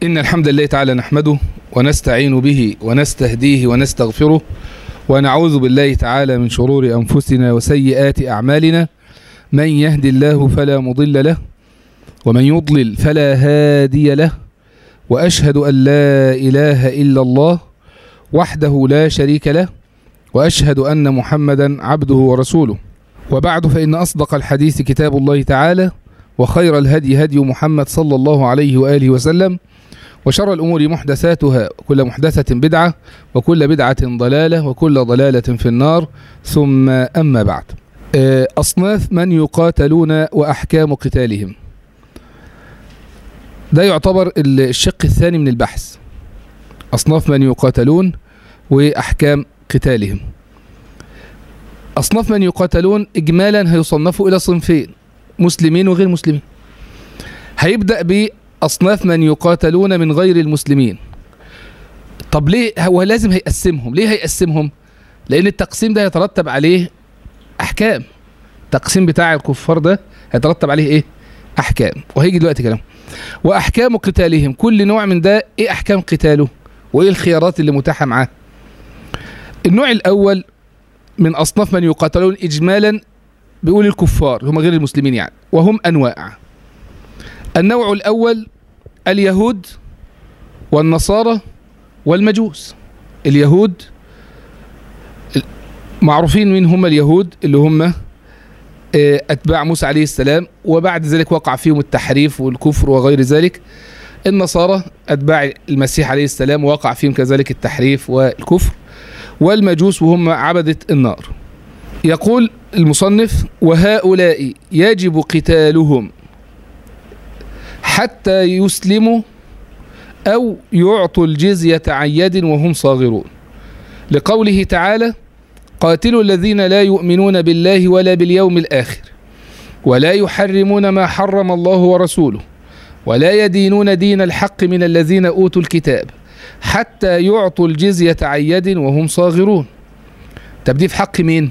إن الحمد لله تعالى نحمده ونستعين به ونستهديه ونستغفره ونعوذ بالله تعالى من شرور أنفسنا وسيئات أعمالنا من يهد الله فلا مضل له ومن يضلل فلا هادي له وأشهد أن لا إله إلا الله وحده لا شريك له وأشهد أن محمدا عبده ورسوله وبعد فإن أصدق الحديث كتاب الله تعالى وخير الهدي هدي محمد صلى الله عليه وآله وسلم وشر الأمور محدثاتها وكل محدثة بدعة وكل بدعة ضلالة وكل ضلالة في النار ثم أما بعد أصناف من يقاتلون وأحكام قتالهم ده يعتبر الشق الثاني من البحث أصناف من يقاتلون وأحكام قتالهم أصناف من يقاتلون إجمالا هيصنفوا إلى صنفين مسلمين وغير مسلمين هيبدأ بأصناف من يقاتلون من غير المسلمين طب ليه هو لازم هيقسمهم ليه هيقسمهم لأن التقسيم ده يترتب عليه أحكام التقسيم بتاع الكفار ده هيترتب عليه إيه أحكام وهيجي دلوقتي كلام وأحكام قتالهم كل نوع من ده إيه أحكام قتاله وإيه الخيارات اللي متاحة معاه النوع الأول من أصناف من يقاتلون إجمالا بيقول الكفار هم غير المسلمين يعني وهم أنواع النوع الأول اليهود والنصارى والمجوس اليهود معروفين مين هم اليهود اللي هم أتباع موسى عليه السلام وبعد ذلك وقع فيهم التحريف والكفر وغير ذلك النصارى أتباع المسيح عليه السلام وقع فيهم كذلك التحريف والكفر والمجوس وهم عبدة النار يقول المصنف وهؤلاء يجب قتالهم حتى يسلموا أو يعطوا الجزية عن يد وهم صاغرون لقوله تعالى قاتلوا الذين لا يؤمنون بالله ولا باليوم الآخر ولا يحرمون ما حرم الله ورسوله ولا يدينون دين الحق من الذين أوتوا الكتاب حتى يعطوا الجزية عن يد وهم صاغرون طب دي في حق مين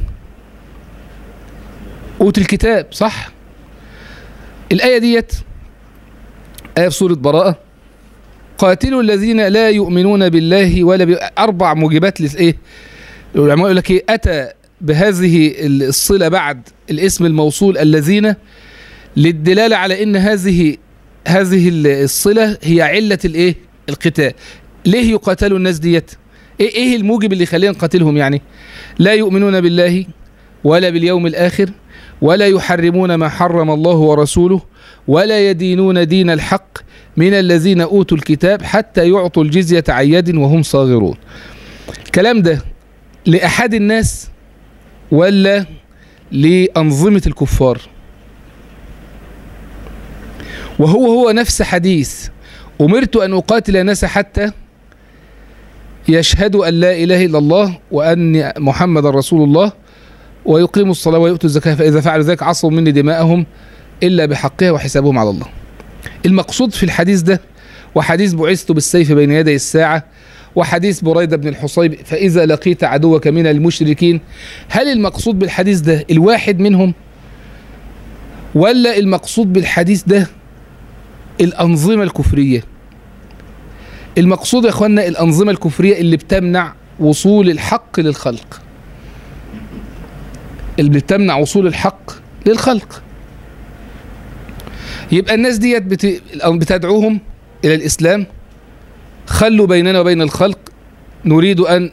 أوتوا الكتاب صح الآية ديت آية في سورة براءة قاتلوا الذين لا يؤمنون بالله ولا أربع موجبات لإيه العلماء يقول لك إيه أتى بهذه الصلة بعد الاسم الموصول الذين للدلالة على إن هذه هذه الصلة هي علة الإيه القتال ليه يقاتلوا الناس ديت إيه, إيه الموجب اللي يخلينا نقاتلهم يعني لا يؤمنون بالله ولا باليوم الآخر ولا يحرمون ما حرم الله ورسوله ولا يدينون دين الحق من الذين أوتوا الكتاب حتى يعطوا الجزية عن يد وهم صاغرون الكلام ده لأحد الناس ولا لأنظمة الكفار وهو هو نفس حديث أمرت أن أقاتل الناس حتى يشهدوا أن لا إله إلا الله وأن محمد رسول الله ويقيموا الصلاة ويؤتوا الزكاة فإذا فعلوا ذلك عصوا مني دماءهم إلا بحقها وحسابهم على الله المقصود في الحديث ده وحديث بعثت بالسيف بين يدي الساعة وحديث بريدة بن الحصيب فإذا لقيت عدوك من المشركين هل المقصود بالحديث ده الواحد منهم ولا المقصود بالحديث ده الأنظمة الكفرية المقصود يا أخوانا الأنظمة الكفرية اللي بتمنع وصول الحق للخلق اللي بتمنع وصول الحق للخلق يبقى الناس ديت بت... بتدعوهم إلى الإسلام خلوا بيننا وبين الخلق نريد أن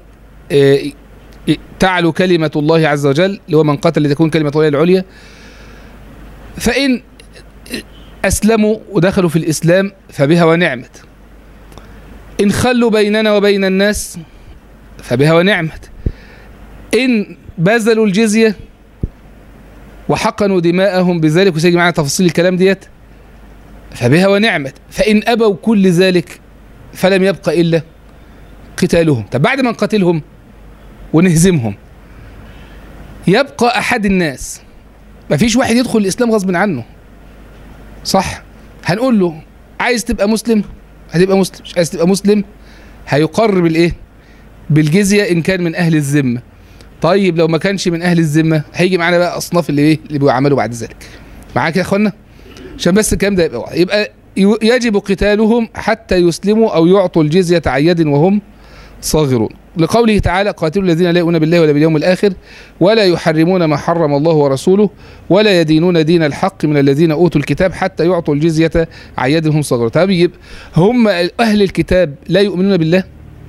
تعلو كلمة الله عز وجل اللي هو من قتل لتكون كلمة الله العليا فإن أسلموا ودخلوا في الإسلام فبها ونعمت إن خلوا بيننا وبين الناس فبها ونعمت إن بذلوا الجزية وحقنوا دماءهم بذلك وسيجي معنا تفاصيل الكلام ديت فبها ونعمت فإن أبوا كل ذلك فلم يبقى إلا قتالهم طب بعد ما نقاتلهم ونهزمهم يبقى أحد الناس مفيش واحد يدخل الإسلام غصب عنه صح هنقول له عايز تبقى مسلم هتبقى مسلم مش عايز تبقى مسلم هيقر بالايه بالجزيه ان كان من اهل الذمه طيب لو ما كانش من اهل الذمه هيجي معانا بقى اصناف اللي ايه اللي بيعملوا بعد ذلك معاك يا اخوانا عشان بس الكلام ده يبقى واضح. يبقى ي- يجب قتالهم حتى يسلموا أو يعطوا الجزية عن يد وهم صاغرون لقوله تعالى قاتلوا الذين لا يؤمنون بالله ولا باليوم الآخر ولا يحرمون ما حرم الله ورسوله ولا يدينون دين الحق من الذين أوتوا الكتاب حتى يعطوا الجزية عن يد وهم صاغرون طيب هم أهل الكتاب لا يؤمنون بالله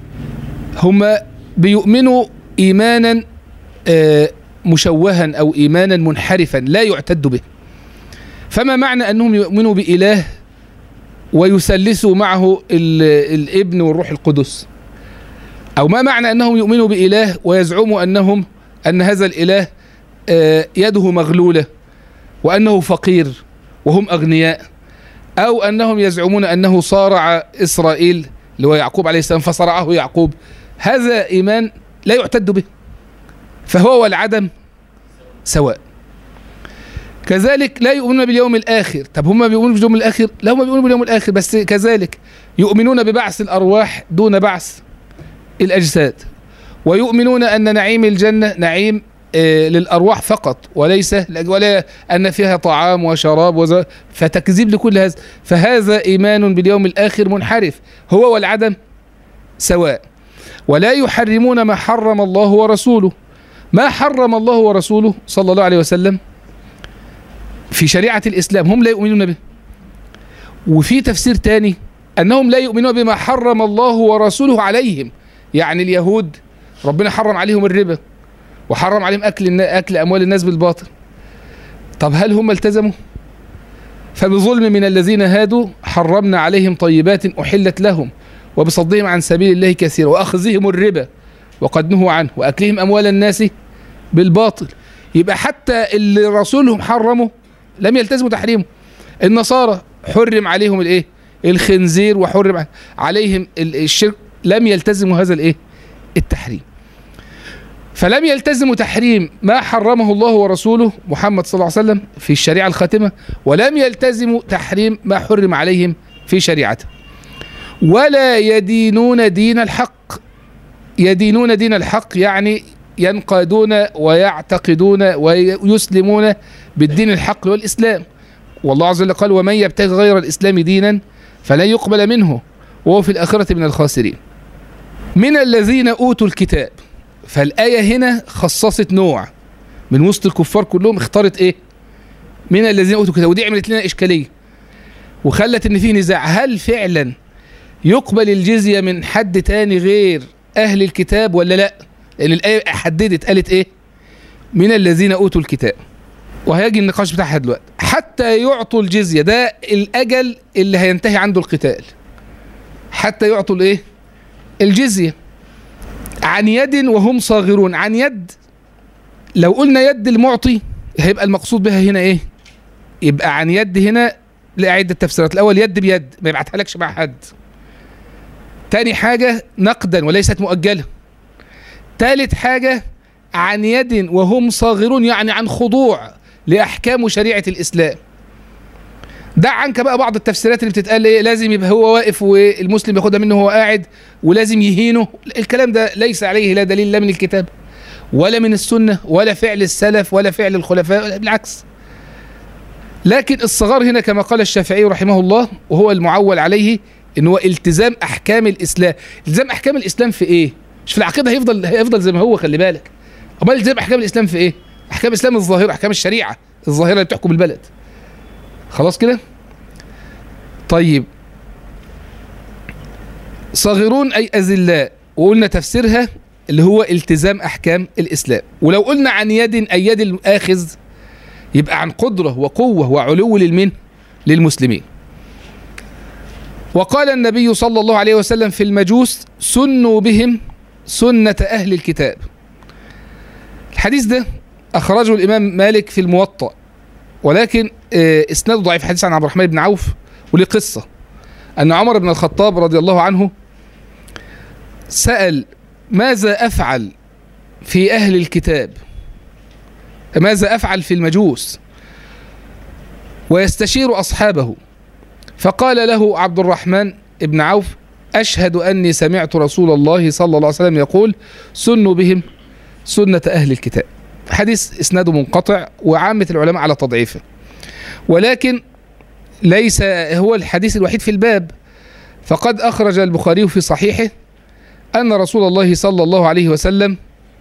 هم بيؤمنوا إيمانا آه، مشوها أو إيمانا منحرفا لا يعتد به فما معنى أنهم يؤمنوا بإله ويثلثوا معه ال- الابن والروح القدس أو ما معنى أنهم يؤمنوا بإله ويزعموا أنهم أن هذا الإله آه، يده مغلولة وأنه فقير وهم أغنياء أو أنهم يزعمون أنه صارع إسرائيل اللي هو يعقوب عليه السلام فصرعه يعقوب هذا إيمان لا يعتد به فهو والعدم سواء كذلك لا يؤمنون باليوم الآخر طب هم بيؤمنوا باليوم الآخر لا هم بيؤمنوا باليوم الآخر بس كذلك يؤمنون ببعث الأرواح دون بعث الأجساد ويؤمنون أن نعيم الجنة نعيم آه، للأرواح فقط وليس ولا أن فيها طعام وشراب وز... فتكذيب لكل هذا فهذا إيمان باليوم الآخر منحرف هو والعدم سواء ولا يحرمون ما حرم الله ورسوله ما حرم الله ورسوله صلى الله عليه وسلم في شريعة الإسلام هم لا يؤمنون به وفي تفسير تاني أنهم لا يؤمنون بما حرم الله ورسوله عليهم يعني اليهود ربنا حرم عليهم الربا وحرم عليهم أكل النا- أكل أموال الناس بالباطل طب هل هم التزموا فبظلم من الذين هادوا حرمنا عليهم طيبات أحلت لهم وبصدهم عن سبيل الله كثيرا وأخذهم الربا وقد نهوا عنه وأكلهم أموال الناس بالباطل يبقى حتى اللي رسولهم حرمه لم يلتزموا تحريمه النصارى حرم عليهم الايه الخنزير وحرم عليهم ال- الشرك لم يلتزموا هذا الايه التحريم فلم يلتزموا تحريم ما حرمه الله ورسوله محمد صلى الله عليه وسلم في الشريعة الخاتمة ولم يلتزموا تحريم ما حرم عليهم في شريعته ولا يدينون دين الحق يدينون دين الحق يعني ينقادون ويعتقدون ويسلمون بالدين الحق اللي هو الإسلام والله عز وجل قال ومن يبتغي غير الإسلام دينا فلن يقبل منه وهو في الآخرة من الخاسرين من الذين أوتوا الكتاب فالآية هنا خصصت نوع من وسط الكفار كلهم اختارت ايه من الذين أوتوا الكتاب ودي عملت لنا إشكالية وخلت ان في نزاع هل فعلا يقبل الجزية من حد تاني غير أهل الكتاب ولا لا لأن الآية حددت قالت ايه من الذين أوتوا الكتاب وهيجي النقاش بتاعها دلوقتي حتى يعطوا الجزية ده الأجل اللي هينتهي عنده القتال حتى يعطوا الايه الجزية عن يد وهم صاغرون عن يد لو قلنا يد المعطي هيبقى المقصود بها هنا ايه يبقى عن يد هنا لعدة تفسيرات الأول يد بيد ما يبعتها لكش مع حد تاني حاجة نقدا وليست مؤجلة تالت حاجة عن يد وهم صاغرون يعني عن خضوع لأحكام وشريعة الإسلام دع عنك بقى بعض التفسيرات اللي بتتقال ايه لازم يبقى هو واقف والمسلم ياخدها منه وهو قاعد ولازم يهينه الكلام ده ليس عليه لا دليل لا من الكتاب ولا من السنة ولا فعل السلف ولا فعل الخلفاء بالعكس لكن الصغار هنا كما قال الشافعي رحمه الله وهو المعول عليه ان هو التزام احكام الاسلام التزام احكام الاسلام في ايه مش في العقيده هيفضل هيفضل زي ما هو خلي بالك امال التزام احكام الاسلام في ايه احكام الاسلام الظاهره احكام الشريعه الظاهره اللي بتحكم البلد خلاص كده طيب صاغرون اي اذلاء وقلنا تفسيرها اللي هو التزام احكام الاسلام ولو قلنا عن يد اي يد الاخذ يبقى عن قدره وقوه وعلو للمن للمسلمين وقال النبي صلى الله عليه وسلم في المجوس سنوا بهم سنه اهل الكتاب الحديث ده اخرجه الامام مالك في الموطأ ولكن آه، اسناده ضعيف حديث عن عبد الرحمن بن عوف وليه قصه ان عمر بن الخطاب رضي الله عنه سأل ماذا افعل في اهل الكتاب ماذا افعل في المجوس ويستشير اصحابه فقال له عبد الرحمن بن عوف اشهد اني سمعت رسول الله صلى الله عليه وسلم يقول سنوا بهم سنه اهل الكتاب حديث اسناده منقطع وعامه العلماء على تضعيفه ولكن ليس هو الحديث الوحيد في الباب فقد أخرج البخاري في صحيحه أن رسول الله صلى الله عليه وسلم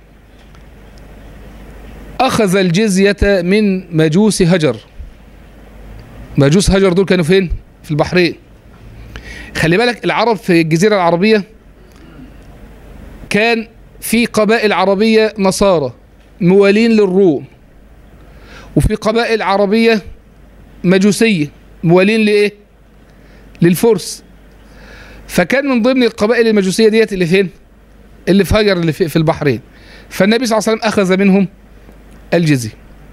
أخذ الجزية من مجوس هجر مجوس هجر دول كانوا فين؟ في البحرين خلي بالك العرب في الجزيرة العربية كان في قبائل عربية نصارى موالين للروم وفي قبائل عربية مجوسية موالين لإيه؟ للفرس فكان من ضمن القبائل المجوسية ديت اللي فين؟ اللي في هجر اللي في في البحرين فالنبي صلى الله عليه وسلم أخذ منهم الجزية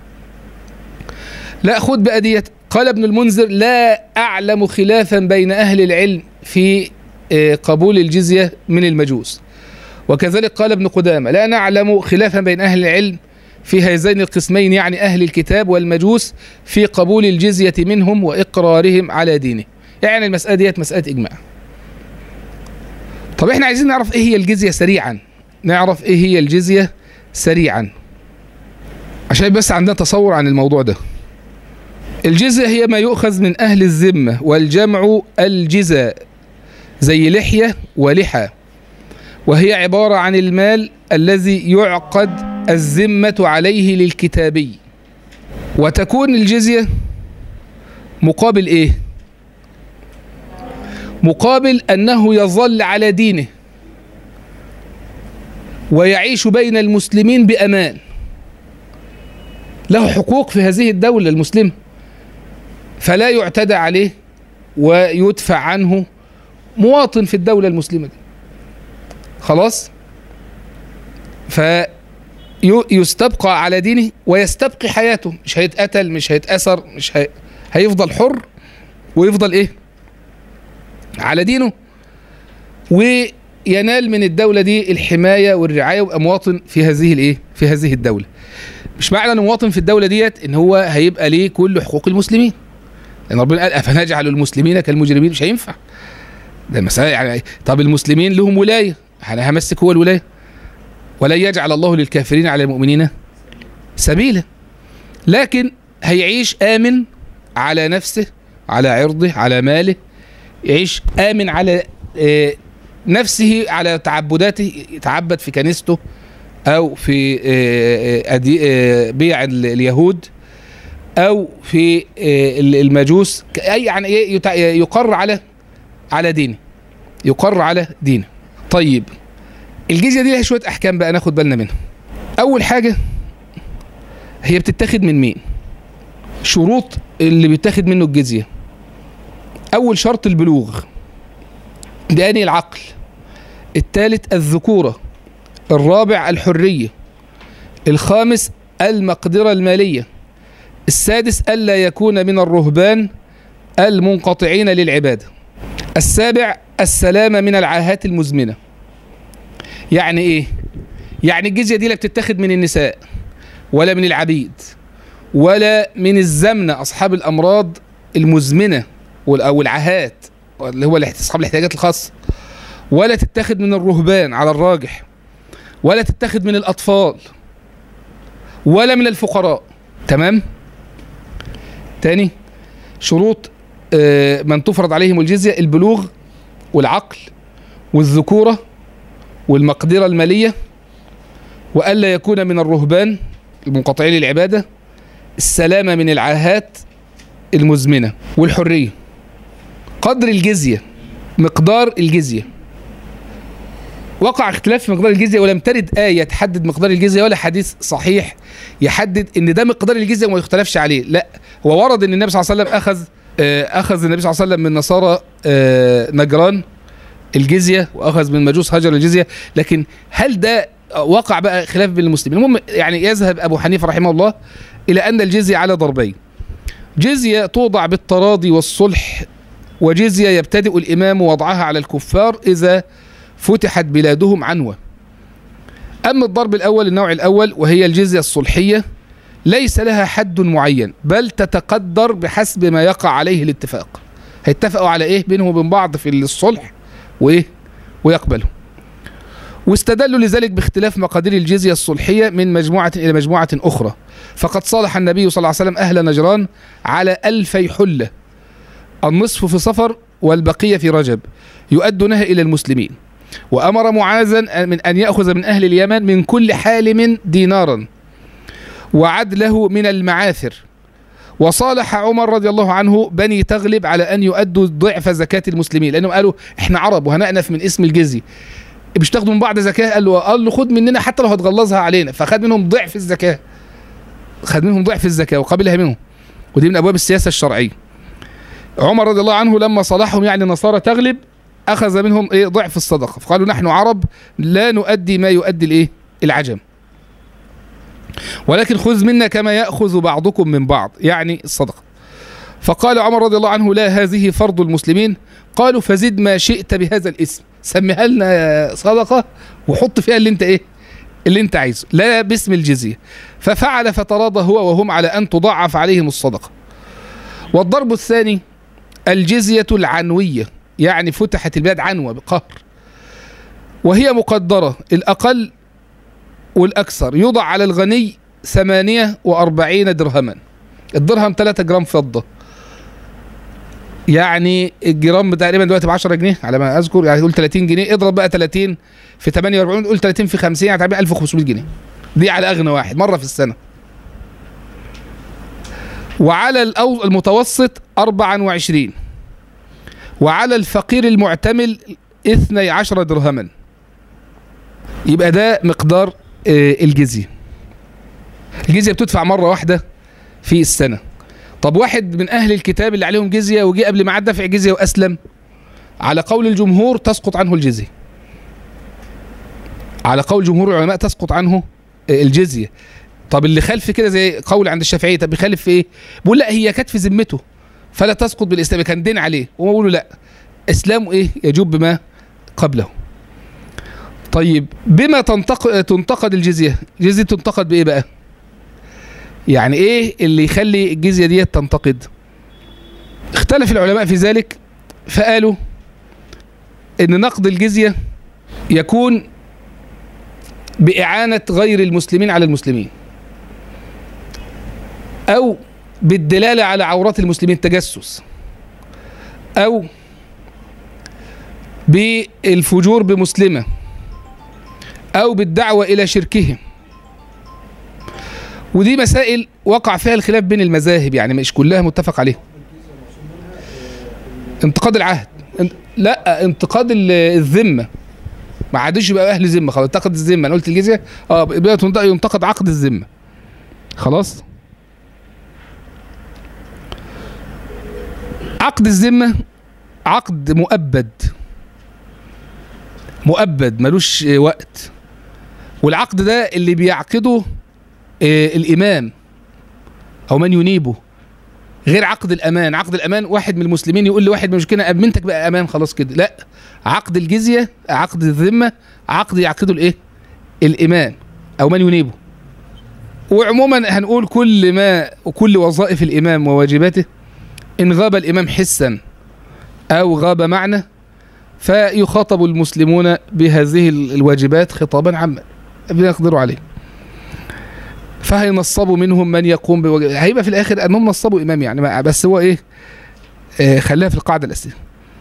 لا خذ بقى ديت قال ابن المنذر لا أعلم خلافا بين أهل العلم في آه، قبول الجزية من المجوس وكذلك قال ابن قدامة لا نعلم خلافا بين أهل العلم في هذين القسمين يعني أهل الكتاب والمجوس في قبول الجزية منهم وإقرارهم على دينه يعني المسألة ديت مسألة إجماع طب احنا عايزين نعرف ايه هي الجزية سريعا نعرف ايه هي الجزية سريعا عشان بس عندنا تصور عن الموضوع ده الجزية هي ما يؤخذ من أهل الذمة والجمع الجزاء زي لحية ولحى وهي عبارة عن المال الذي يعقد الذمة عليه للكتابي وتكون الجزية مقابل ايه مقابل انه يظل على دينه ويعيش بين المسلمين بامان له حقوق في هذه الدولة المسلمة فلا يعتدى عليه ويدفع عنه مواطن في الدولة المسلمة دي خلاص فيستبقى على دينه ويستبقي حياته مش هيتقتل مش هيتأثر مش هي... هيفضل حر ويفضل ايه على دينه وينال من الدولة دي الحماية والرعاية ويبقى مواطن في هذه الايه في هذه الدولة مش معنى انه مواطن في الدولة ديت ان هو هيبقى ليه كل حقوق المسلمين لان ربنا قال افنجعل المسلمين كالمجرمين مش هينفع ده مسألة يعني طب المسلمين لهم ولاية انا همسك هو الولاية ولن يجعل الله للكافرين على المؤمنين سبيلا لكن هيعيش آمن على نفسه على عرضه على ماله يعيش آمن على آه، نفسه على تعبداته يتعبد في كنيسته أو في آه، آه، أدي- آه، بيع ال- اليهود أو في آه، ال- المجوس ك- أي يعني إيه يتع- يقر على على دينه يقر على دينه طيب الجزية دي لها شوية أحكام بقى ناخد بالنا منها أول حاجة هي بتتاخد من مين شروط اللي بيتاخد منه الجزية أول شرط البلوغ الثاني العقل الثالث الذكورة الرابع الحرية الخامس المقدرة المالية السادس ألا يكون من الرهبان المنقطعين للعبادة السابع السلامة من العاهات المزمنة يعني ايه يعني الجزية دي لا بتتاخد من النساء ولا من العبيد ولا من الزمنة أصحاب الأمراض المزمنة وال- أو العاهات اللي هو الاحت- أصحاب الاحتياجات الخاصة ولا تتاخد من الرهبان على الراجح ولا تتاخد من الأطفال ولا من الفقراء تمام تاني شروط آه، من تفرض عليهم الجزية البلوغ والعقل والذكورة والمقدرة المالية وألا يكون من الرهبان المنقطعين للعبادة السلامة من العاهات المزمنة والحرية قدر الجزية مقدار الجزية وقع اختلاف في مقدار الجزية ولم ترد آية تحدد مقدار الجزية ولا حديث صحيح يحدد ان ده مقدار الجزية وما يختلفش عليه لا هو ورد ان النبي صلى الله عليه وسلم اخذ آه، اخذ النبي صلى الله عليه وسلم من نصارى آه، نجران الجزية واخذ من مجوس هجر الجزية لكن هل ده وقع بقى خلاف بين المسلمين المهم يعني يذهب ابو حنيفة رحمه الله الى ان الجزية على ضربين جزية توضع بالتراضي والصلح وجزية يبتدئ الامام وضعها على الكفار اذا فتحت بلادهم عنوة اما الضرب الاول النوع الاول وهي الجزية الصلحية ليس لها حد معين بل تتقدر بحسب ما يقع عليه الاتفاق هيتفقوا على ايه بينهم وبين بعض في الصلح وايه ويقبلوا واستدلوا لذلك باختلاف مقادير الجزية الصلحية من مجموعة إلى مجموعة أخرى فقد صالح النبي صلى الله عليه وسلم أهل نجران على ألفي حلة النصف في صفر والبقية في رجب يؤدونها إلى المسلمين وأمر معاذا من أن يأخذ من أهل اليمن من كل حالم دينارا وعدله من المعاثر وصالح عمر رضي الله عنه بني تغلب على أن يؤدوا ضعف زكاة المسلمين لأنهم قالوا إحنا عرب وهنأنف من اسم الجزية مش تاخدوا من بعض زكاة قال له قال له خد مننا حتى لو هتغلظها علينا فخد منهم ضعف الزكاة خد منهم ضعف الزكاة وقبلها منهم ودي من أبواب السياسة الشرعية عمر رضي الله عنه لما صالحهم يعني نصارى تغلب أخذ منهم إيه ضعف الصدقة فقالوا نحن عرب لا نؤدي ما يؤدي الإيه العجم ولكن خذ منا كما يأخذ بعضكم من بعض يعني الصدقة فقال عمر رضي الله عنه لا هذه فرض المسلمين قالوا فزد ما شئت بهذا الاسم سميها لنا صدقة وحط فيها اللي انت ايه اللي انت عايزه لا باسم الجزية ففعل فتراضى هو وهم على ان تضاعف عليهم الصدقة والضرب الثاني الجزية العنوية يعني فتحت البلاد عنوة بقهر وهي مقدرة الأقل والأكثر يوضع على الغني ثمانية وأربعين درهما الدرهم 3 جرام فضة يعني الجرام تقريبا دلوقتي ب 10 جنيه على ما اذكر يعني قول 30 جنيه اضرب بقى 30 في 48 قول 30 في 50 يعني تقريبا 1500 جنيه دي على اغنى واحد مره في السنه وعلى الأو- المتوسط 24 وعلى الفقير المعتمل 12 درهما يبقى ده مقدار آه، الجزية الجزية بتدفع مرة واحدة في السنة طب واحد من أهل الكتاب اللي عليهم جزية وجي قبل ما عاد دفع جزية وأسلم على قول الجمهور تسقط عنه الجزية على قول جمهور العلماء تسقط عنه آه، الجزية طب اللي خلف كده زي قول عند الشافعية طب بيخالف في ايه بيقول لا هي كانت في ذمته فلا تسقط بالاسلام كان دين عليه وهم بيقولوا لا اسلامه ايه يجوب بما قبله طيب بما تنتق... تنتقد الجزية الجزية تنتقد بايه بقى يعني ايه اللي يخلي الجزية دي تنتقد اختلف العلماء في ذلك فقالوا ان نقد الجزية يكون بإعانة غير المسلمين على المسلمين أو بالدلالة على عورات المسلمين تجسس أو بالفجور بمسلمة أو بالدعوة إلى شركهم ودي مسائل وقع فيها الخلاف بين المذاهب يعني مش كلها متفق عليها انتقاد العهد ان- لا انتقاد ال- الذمة ما عادش يبقى اهل ذمه خلاص انتقد الذمه انا قلت الجزيه اه بقى تنتقد- ينتقد عقد الذمه خلاص عقد الذمه عقد مؤبد مؤبد ملوش آه، وقت والعقد ده اللي بيعقده آه، الامام او من ينيبه غير عقد الامان عقد الامان واحد من المسلمين يقول لواحد من المشركين امنتك بقى امان خلاص كده لا عقد الجزيه عقد الذمه عقد يعقده الايه الامام او من ينيبه وعموما هنقول كل ما وكل وظائف الامام وواجباته ان غاب الامام حسا او غاب معنى فيخاطب المسلمون بهذه ال- الواجبات خطابا عاما بيقدروا عليه فهينصبوا منهم من يقوم بواجب هيبقى في الاخر انهم نصبوا امام يعني ما- بس هو ايه آه خلاها في القاعده الاساسيه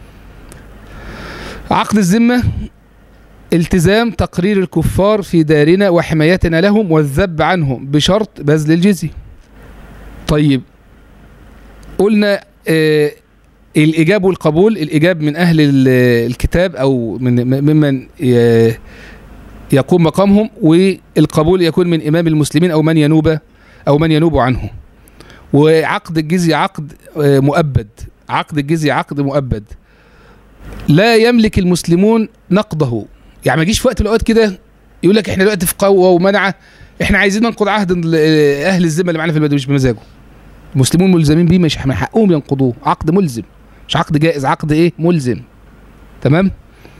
عقد الذمه التزام تقرير الكفار في دارنا وحمايتنا لهم والذب عنهم بشرط بذل الجزية طيب قلنا آه الإجاب والقبول الإجاب من أهل ال- الكتاب أو من ممن ي- يقوم مقامهم والقبول يكون من إمام المسلمين أو من ينوب أو من ينوب عنه وعقد الجزية عقد آه، مؤبد عقد الجزية عقد مؤبد لا يملك المسلمون نقضه يعني ما يجيش في وقت من الاوقات كده يقول لك احنا دلوقتي في قوه ومنعه احنا عايزين ننقض عهد ال- اهل الذمه اللي معانا في البلد مش بمزاجه المسلمون ملزمين بيه مش من حقهم ينقضوه عقد ملزم مش عقد جائز عقد ايه ملزم تمام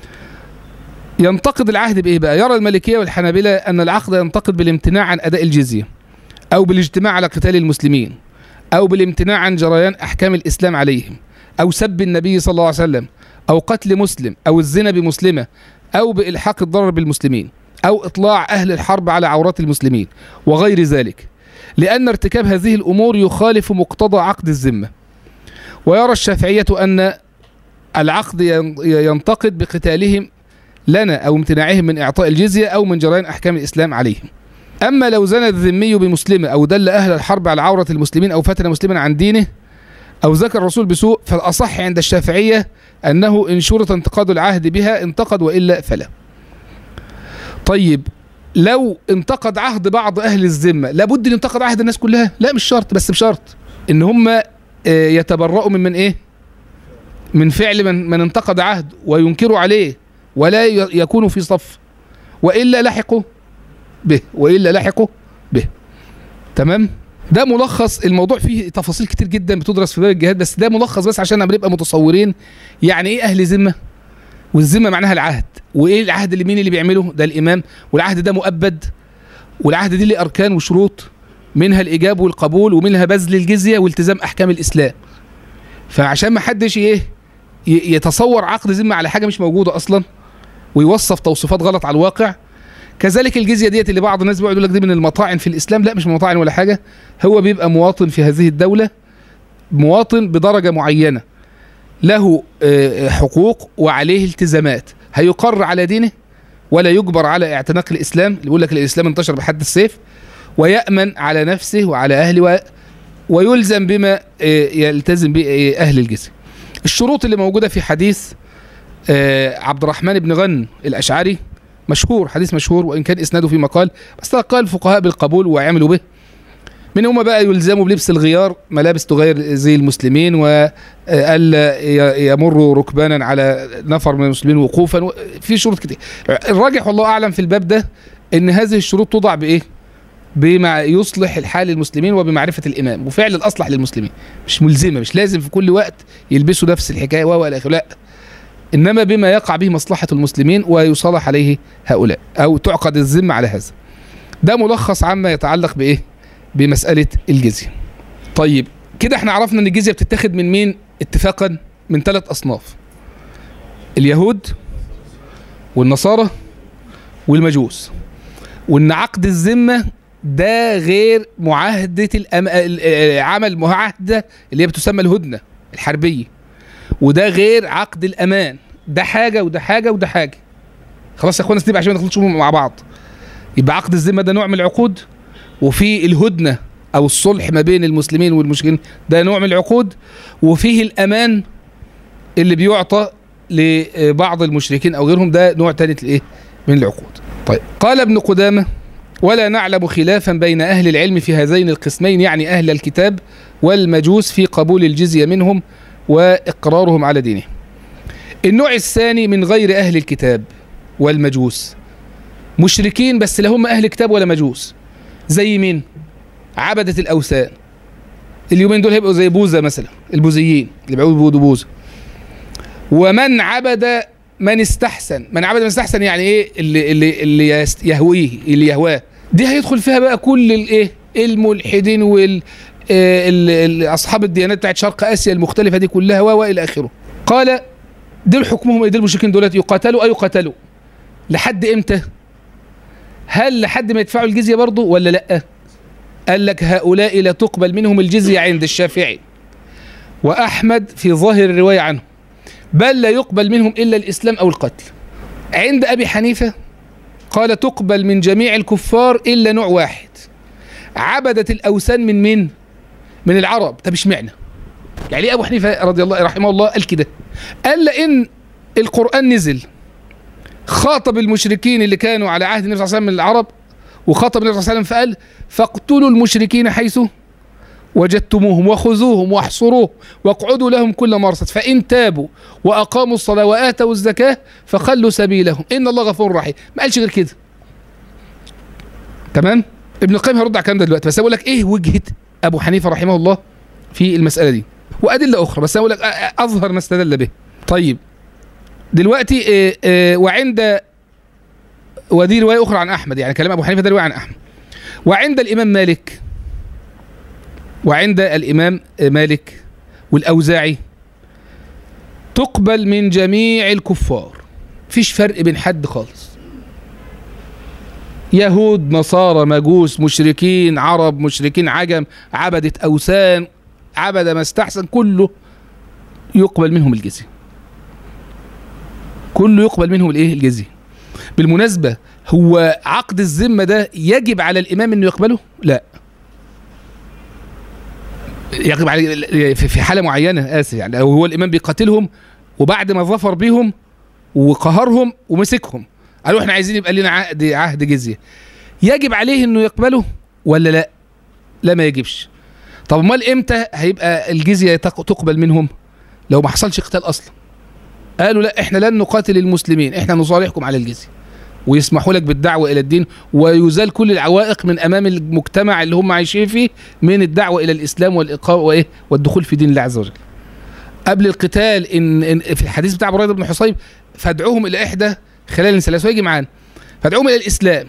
ينتقد العهد بايه بقى يرى المالكيه والحنابله ان العقد ينتقد بالامتناع عن اداء الجزيه او بالاجتماع على قتال المسلمين او بالامتناع عن جريان احكام الاسلام عليهم او سب النبي صلى الله عليه وسلم او قتل مسلم او الزنا بمسلمه او بالحاق الضرر بالمسلمين او اطلاع اهل الحرب على عورات المسلمين وغير ذلك لان ارتكاب هذه الامور يخالف مقتضى عقد الذمه ويرى الشافعية أن العقد ين- ينتقد بقتالهم لنا أو امتناعهم من إعطاء الجزية أو من جريان أحكام الإسلام عليهم أما لو زنى الذمي بمسلمة أو دل أهل الحرب على عورة المسلمين أو فتن مسلما عن دينه أو ذكر الرسول بسوء فالأصح عند الشافعية أنه إن شرط انتقاد العهد بها انتقد وإلا فلا طيب لو انتقد عهد بعض أهل الذمة لابد أن ينتقد عهد الناس كلها لا مش شرط بس بشرط إن هم آه، يتبرؤوا من من إيه من فعل من, من انتقد عهد وينكروا عليه ولا ي- يكونوا في صف وإلا لحقوا به وإلا لحقوا به تمام ده ملخص الموضوع فيه تفاصيل كتير جدا بتدرس في باب الجهاد بس ده ملخص بس عشان نبقى متصورين يعني ايه اهل ذمه والذمه معناها العهد وايه العهد اللي مين اللي بيعمله ده الامام والعهد ده مؤبد والعهد دي ليه اركان وشروط منها الايجاب والقبول ومنها بذل الجزيه والتزام احكام الاسلام فعشان ما حدش ايه ي- يتصور عقد ذمه على حاجه مش موجوده اصلا ويوصف توصيفات غلط على الواقع كذلك الجزيه ديت اللي بعض الناس بيقعدوا يقول لك دي من المطاعن في الاسلام لا مش من المطاعن ولا حاجه هو بيبقى مواطن في هذه الدوله مواطن بدرجه معينه له آه، حقوق وعليه التزامات هيقر على دينه ولا يجبر على اعتناق الاسلام اللي بيقول لك الاسلام انتشر بحد السيف ويامن على نفسه وعلى اهله و- ويلزم بما آه، يلتزم به آه، اهل الجزيه الشروط اللي موجوده في حديث آه، عبد الرحمن بن غن الاشعري مشهور حديث مشهور وان كان اسناده في مقال بس قال الفقهاء بالقبول وعملوا به من هم بقى يلزموا بلبس الغيار ملابس تغير زي المسلمين والا يمروا ركبانا على نفر من المسلمين وقوفا و- في شروط كتير الراجح والله اعلم في الباب ده ان هذه الشروط توضع بايه بما يصلح الحال للمسلمين وبمعرفه الامام وفعل الاصلح للمسلمين مش ملزمه مش لازم في كل وقت يلبسوا نفس الحكايه و الى اخره لا انما بما يقع به مصلحه المسلمين ويصالح عليه هؤلاء او تعقد الذمه على هذا ده ملخص عما يتعلق بايه بمساله الجزيه طيب كده احنا عرفنا ان الجزيه بتتاخد من مين اتفاقا من ثلاث اصناف اليهود والنصارى والمجوس وان عقد الذمه ده غير معاهده الأم... ال- ال- عمل معاهده اللي هي بتسمى الهدنه الحربيه وده غير عقد الامان ده حاجه وده حاجه وده حاجه خلاص يا اخوانا سيب عشان ما ندخلش مع بعض يبقى عقد الذمه ده نوع من العقود وفي الهدنه او الصلح ما بين المسلمين والمشركين ده نوع من العقود وفيه الامان اللي بيعطى لبعض المشركين او غيرهم ده نوع ثالث الايه من العقود طيب قال ابن قدامه ولا نعلم خلافا بين اهل العلم في هذين القسمين يعني اهل الكتاب والمجوس في قبول الجزيه منهم واقرارهم على دينهم النوع الثاني من غير اهل الكتاب والمجوس مشركين بس لا هم اهل كتاب ولا مجوس زي مين عبدة الاوثان اليومين دول هيبقوا زي بوذا مثلا البوذيين اللي بيعبدوا بوذا ومن عبد من استحسن من عبد من استحسن يعني ايه اللي اللي اللي يست- يهويه اللي يهواه دي هيدخل فيها بقى كل الايه الملحدين وال آه، ال- ال- اصحاب الديانات بتاعت شرق اسيا المختلفه دي كلها و الى اخره قال دول حكمهم ايه دول المشركين دولت يقاتلوا اي يقاتلوا لحد امتى هل لحد ما يدفعوا الجزيه برضه ولا لا قال لك هؤلاء لا تقبل منهم الجزيه عند الشافعي واحمد في ظاهر الروايه عنه بل لا يقبل منهم الا الاسلام او القتل عند ابي حنيفه قال تقبل من جميع الكفار الا نوع واحد عبدت الاوثان من مين من العرب طب اشمعنى يعني ليه ابو حنيفه رضي الله رحمه الله قال كده قال لان القران نزل خاطب المشركين اللي كانوا على عهد النبي صلى الله عليه وسلم من العرب وخاطب النبي صلى الله عليه وسلم فقال فاقتلوا المشركين حيث وجدتموهم وخذوهم واحصروهم واقعدوا لهم كل مرصد فإن تابوا وأقاموا الصلاة وآتوا الزكاة فخلوا سبيلهم إن الله غفور رحيم ما قالش غير كده تمام ابن القيم هيرد على الكلام ده دلوقتي بس أقول لك إيه وجهة أبو حنيفة رحمه الله في المسألة دي وأدلة أخرى بس أقول لك أ- أ- أظهر ما استدل به طيب دلوقتي آه، آه، وعند ودي رواية أخرى عن أحمد يعني كلام أبو حنيفة ده رواية عن أحمد وعند الإمام مالك وعند الإمام مالك والأوزاعي تقبل من جميع الكفار فيش فرق بين حد خالص يهود نصارى مجوس مشركين عرب مشركين عجم عبدة أوثان عبد ما استحسن كله يقبل منهم الجزيه كله يقبل منهم الايه الجزيه بالمناسبه هو عقد الذمه ده يجب على الامام انه يقبله لا يجب على في في حاله معينه اسف يعني أو هو الامام بيقاتلهم وبعد ما ظفر بيهم وقهرهم ومسكهم قالوا احنا عايزين يبقى لنا عهد عهد جزيه يجب عليه انه يقبله ولا لا لا ما يجبش طب امال امتى هيبقى الجزيه تق- تقبل منهم لو ما حصلش قتال اصلا قالوا لا احنا لن نقاتل المسلمين احنا نصالحكم على الجزيه ويسمحوا لك بالدعوه الى الدين ويزال كل العوائق من امام المجتمع اللي هم عايشين فيه من الدعوه الى الاسلام والاقامه وايه والدخول في دين الله عز وجل. قبل القتال ان, إن في الحديث بتاع بريده بن حصيب فادعوهم الى احدى خلال الثلاث ويجي معانا فادعوهم الى الاسلام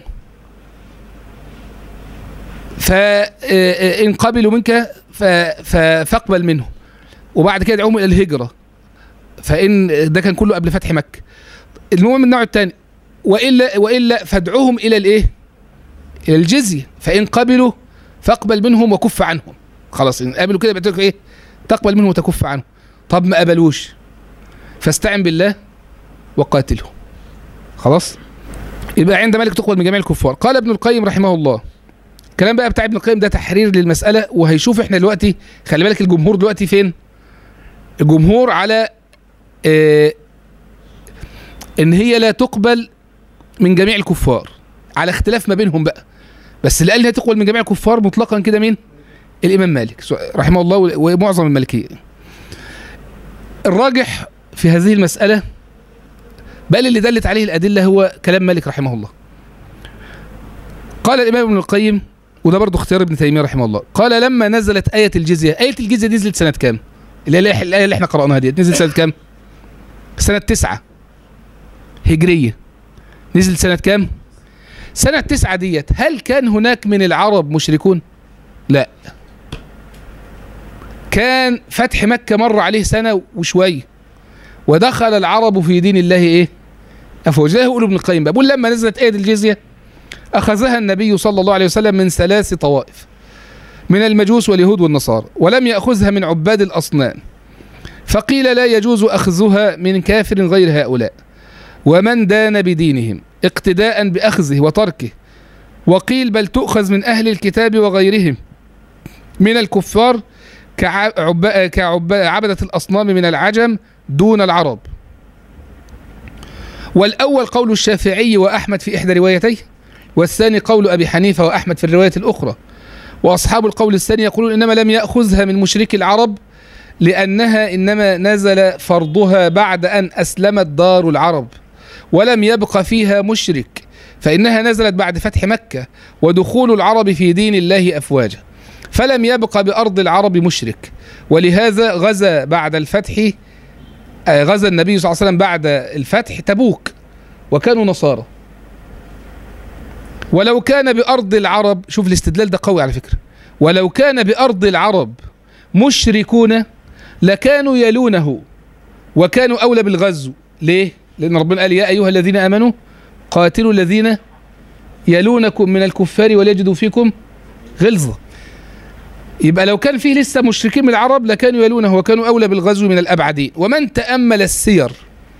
فإن قبلوا منك ف- ف- فاقبل منهم وبعد كده ادعوهم الى الهجره فان ده كان كله قبل فتح مكه المهم النوع الثاني والا والا فادعوهم الى الايه؟ الى الجزيه فان قبلوا فاقبل منهم وكف عنهم خلاص ان قبلوا كده بتقول ايه؟ تقبل منهم وتكف عنهم طب ما قبلوش فاستعن بالله وقاتلهم خلاص يبقى عند مالك تقبل من جميع الكفار قال ابن القيم رحمه الله الكلام بقى بتاع ابن القيم ده تحرير للمساله وهيشوف احنا دلوقتي خلي بالك الجمهور دلوقتي فين الجمهور على اه ان هي لا تقبل من جميع الكفار على اختلاف ما بينهم بقى بس اللي قال انها تقبل من جميع الكفار مطلقا كده مين الامام مالك رحمه الله ومعظم المالكيه الراجح في هذه المساله بل اللي دلت عليه الادله هو كلام مالك رحمه الله قال الامام ابن القيم وده برضه اختيار ابن تيميه رحمه الله قال لما نزلت ايه الجزيه ايه الجزيه دي نزلت سنه كام اللي هي الايه اللي احنا قراناها دي نزلت سنه كام سنه تسعة هجريه نزلت سنه كام سنه تسعة ديت هل كان هناك من العرب مشركون لا كان فتح مكه مر عليه سنه وشويه ودخل العرب في دين الله ايه افواج ده يقول ابن القيم بقى بيقول لما نزلت ايه الجزيه أخذها النبي صلى الله عليه وسلم من ثلاث طوائف من المجوس واليهود والنصارى ولم يأخذها من عباد الأصنام فقيل لا يجوز أخذها من كافر غير هؤلاء ومن دان بدينهم اقتداء بأخذه وتركه وقيل بل تؤخذ من أهل الكتاب وغيرهم من الكفار كعب... كعب... عبدة الأصنام من العجم دون العرب والأول قول الشافعي وأحمد في إحدى روايتيه والثاني قول أبي حنيفة وأحمد في الرواية الأخرى وأصحاب القول الثاني يقولون إنما لم يأخذها من مشرك العرب لأنها إنما نزل فرضها بعد أن أسلمت دار العرب ولم يبق فيها مشرك فإنها نزلت بعد فتح مكة ودخول العرب في دين الله أفواجا فلم يبق بأرض العرب مشرك ولهذا غزا بعد الفتح غزا النبي صلى الله عليه وسلم بعد الفتح تبوك وكانوا نصارى ولو كان بأرض العرب شوف الاستدلال ده قوي على فكرة ولو كان بأرض العرب مشركون لكانوا يلونه وكانوا أولى بالغزو ليه؟ لأن ربنا قال يا أيها الذين آمنوا قاتلوا الذين يلونكم من الكفار وليجدوا فيكم غلظة يبقى لو كان فيه لسه مشركين من العرب لكانوا يلونه وكانوا أولى بالغزو من الأبعدين ومن تأمل السير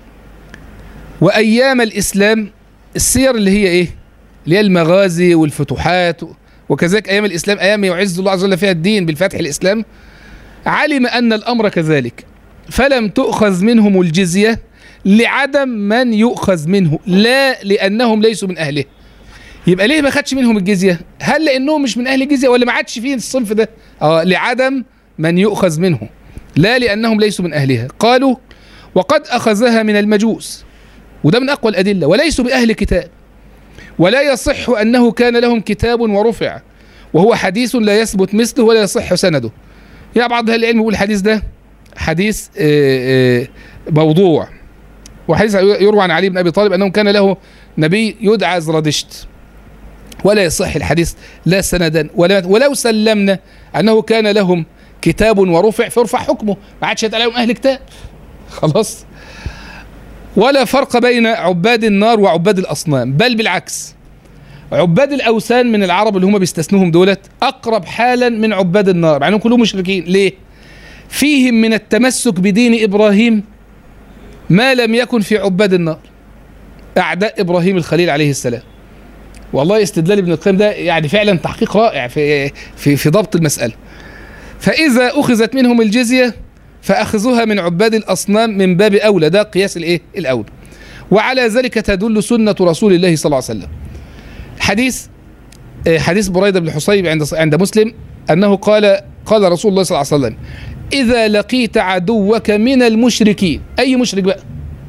وأيام الإسلام السير اللي هي إيه؟ اللي هي المغازي والفتوحات وكذلك ايام الاسلام ايام يعز الله عز وجل فيها الدين بالفتح الاسلام علم ان الامر كذلك فلم تؤخذ منهم الجزيه لعدم من يؤخذ منه لا لانهم ليسوا من اهله يبقى ليه ما خدش منهم الجزيه هل لانهم مش من اهل الجزيه ولا ما عادش فيه الصنف ده اه لعدم من يؤخذ منه لا لانهم ليسوا من اهلها قالوا وقد اخذها من المجوس وده من اقوى الادله وليسوا باهل كتاب ولا يصح أنه كان لهم كتاب ورفع وهو حديث لا يثبت مثله ولا يصح سنده يعني بعض أهل العلم يقول الحديث ده حديث موضوع وحديث يروى عن علي بن أبي طالب أنه كان له نبي يدعى زرادشت ولا يصح الحديث لا سندا ولا ولو سلمنا أنه كان لهم كتاب ورفع فيرفع حكمه ما عادش عليهم أهل كتاب خلاص ولا فرق بين عباد النار وعباد الاصنام بل بالعكس عباد الاوثان من العرب اللي هم بيستثنوهم دولت اقرب حالا من عباد النار مع انهم كلهم مشركين ليه فيهم من التمسك بدين ابراهيم ما لم يكن في عباد النار اعداء ابراهيم الخليل عليه السلام والله استدلال ابن القيم ده يعني فعلا تحقيق رائع في في في ضبط المساله فاذا اخذت منهم الجزيه فاخذها من عباد الاصنام من باب اولى ده قياس الايه الاولى وعلى ذلك تدل سنه رسول الله صلى الله عليه وسلم حديث آه، حديث بريده بن حصيب عند عند مسلم انه قال قال رسول الله صلى الله عليه وسلم اذا لقيت عدوك من المشركين اي مشرك بقى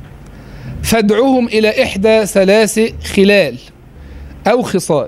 فادعوهم الى احدى ثلاث خلال او خصال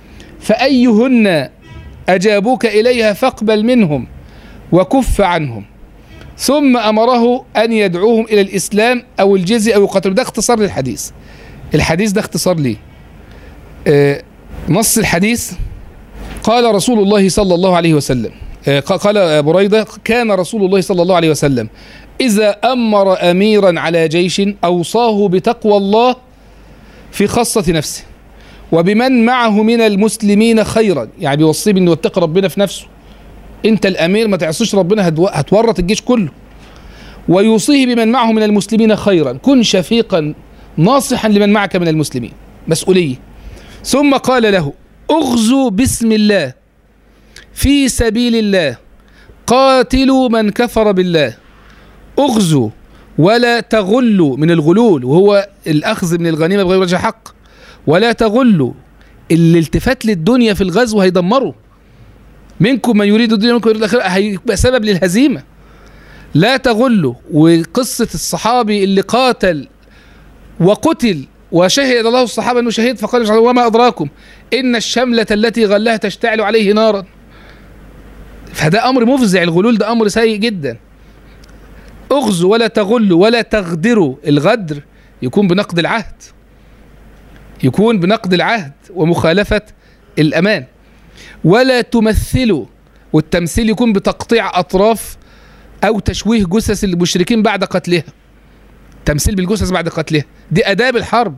فايهن اجابوك اليها فاقبل منهم وكف عنهم ثم امره ان يدعوهم الى الاسلام او الجزيه او يقاتلوا ده اختصار للحديث الحديث ده اختصار ليه آه، نص الحديث قال رسول الله صلى الله عليه وسلم آه، قال بريدة كان رسول الله صلى الله عليه وسلم إذا أمر أميرا على جيش أوصاه بتقوى الله في خاصة نفسه وبمن معه من المسلمين خيرا يعني بيوصيه بأنه يتقي ربنا في نفسه أنت الأمير ما تعصيش ربنا هتو- هتورط الجيش كله ويوصيه بمن معه من المسلمين خيرا كن شفيقا ناصحا لمن معك من المسلمين مسؤولية ثم قال له اغزوا بسم الله في سبيل الله قاتلوا من كفر بالله اغزوا ولا تغلوا من الغلول وهو الاخذ من الغنيمه بغير وجه حق ولا تغلوا الالتفات للدنيا في الغزو هيدمره منكم من يريد الدنيا منكم يريد الاخره هيبقى سبب للهزيمه لا تغلوا وقصه الصحابي اللي قاتل وقتل وشهد الله الصحابه انه شهيد فقال وما ادراكم ان الشمله التي غلها تشتعل عليه نارا فده امر مفزع الغلول ده امر سيء جدا اغزوا ولا تغلوا ولا تغدروا الغدر يكون بنقد العهد يكون بنقد العهد ومخالفه الامان ولا تمثلوا والتمثيل يكون بتقطيع اطراف او تشويه جثث المشركين بعد قتلها تمثيل بالجثث بعد قتلها دي اداب الحرب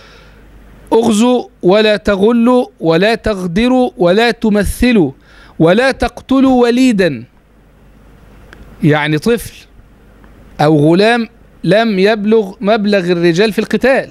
اغزوا ولا تغلوا ولا تغدروا ولا تمثلوا ولا تقتلوا وليدا يعني طفل او غلام لم يبلغ مبلغ الرجال في القتال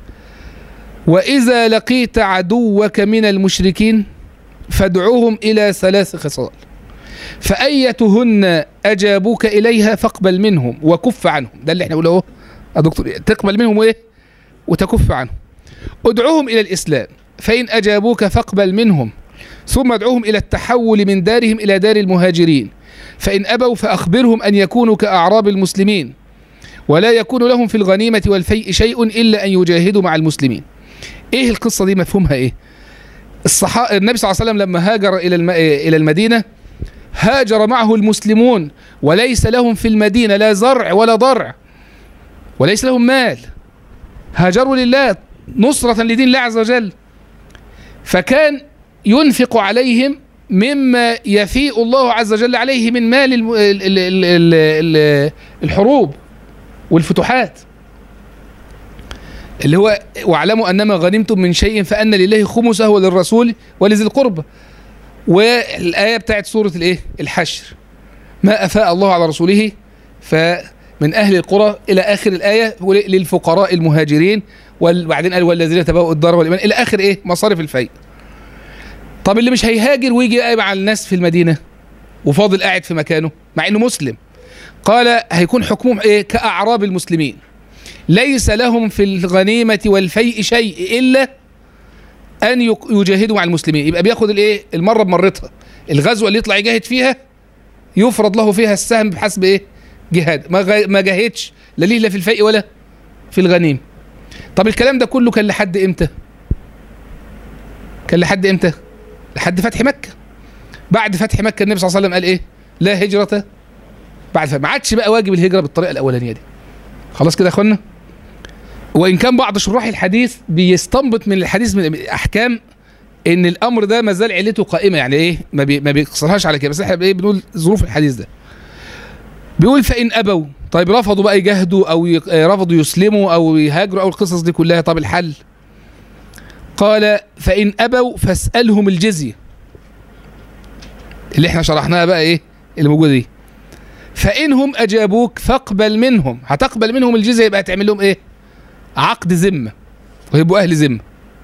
واذا لقيت عدوك من المشركين فادعوهم الى ثلاث خصال فايتهن اجابوك اليها فاقبل منهم وكف عنهم ده اللي احنا بنقوله اهو يا دكتور تقبل منهم ايه وتكف عنهم ادعوهم الى الاسلام فان اجابوك فاقبل منهم ثم ادعوهم الى التحول من دارهم الى دار المهاجرين فان ابوا فاخبرهم ان يكونوا كاعراب المسلمين ولا يكون لهم في الغنيمه والفيء شيء الا ان يجاهدوا مع المسلمين ايه القصه دي مفهومها ايه الصحا... النبي صلى الله عليه وسلم لما هاجر الى الم... الى المدينه هاجر معه المسلمون وليس لهم في المدينه لا زرع ولا ضرع وليس لهم مال هاجروا لله نصرة لدين الله عز وجل فكان ينفق عليهم مما يفيء الله عز وجل عليه من مال الم- ال- ال- ال- ال- ال- الحروب والفتوحات اللي هو واعلموا انما غنمتم من شيء فان لله خمسه وللرسول ولذي القربى والايه بتاعت سوره الايه الحشر ما افاء الله على رسوله فمن اهل القرى الى اخر الايه للفقراء المهاجرين وبعدين قال والذين تبوأوا الدار والايمان الى اخر ايه مصارف الفيء طب اللي مش هيهاجر ويجي يقعد مع الناس في المدينه وفاضل قاعد في مكانه مع انه مسلم قال هيكون حكمهم ايه كاعراب المسلمين ليس لهم في الغنيمه والفيء شيء الا ان يك- يجاهدوا مع المسلمين يبقى بياخد الايه المره بمرتها الغزوه اللي يطلع يجاهد فيها يفرض له فيها السهم بحسب ايه جهاد ما غ- ما جاهدش لا ليه لا في الفيء ولا في الغنيم طب الكلام ده كله كان لحد امتى كان لحد امتى لحد فتح مكه بعد فتح مكه النبي صلى الله عليه وسلم قال ايه لا هجره بعد فتح ما عادش بقى واجب الهجره بالطريقه الاولانيه دي خلاص كده يا اخوانا وان كان بعض شراح الحديث بيستنبط من الحديث من احكام ان الامر ده ما زال علته قائمه يعني ايه ما, بي ما بيقصرهاش على كده بس احنا ايه بنقول ظروف الحديث ده بيقول فان ابوا طيب رفضوا بقى يجاهدوا او ي- آه، رفضوا يسلموا او يهاجروا او القصص دي كلها طب الحل قال فان ابوا فاسالهم الجزيه اللي احنا شرحناها بقى ايه اللي موجوده دي فإنهم أجابوك فاقبل منهم هتقبل منهم الجزية يبقى هتعمل لهم إيه عقد ذمة ويبقوا أهل ذمة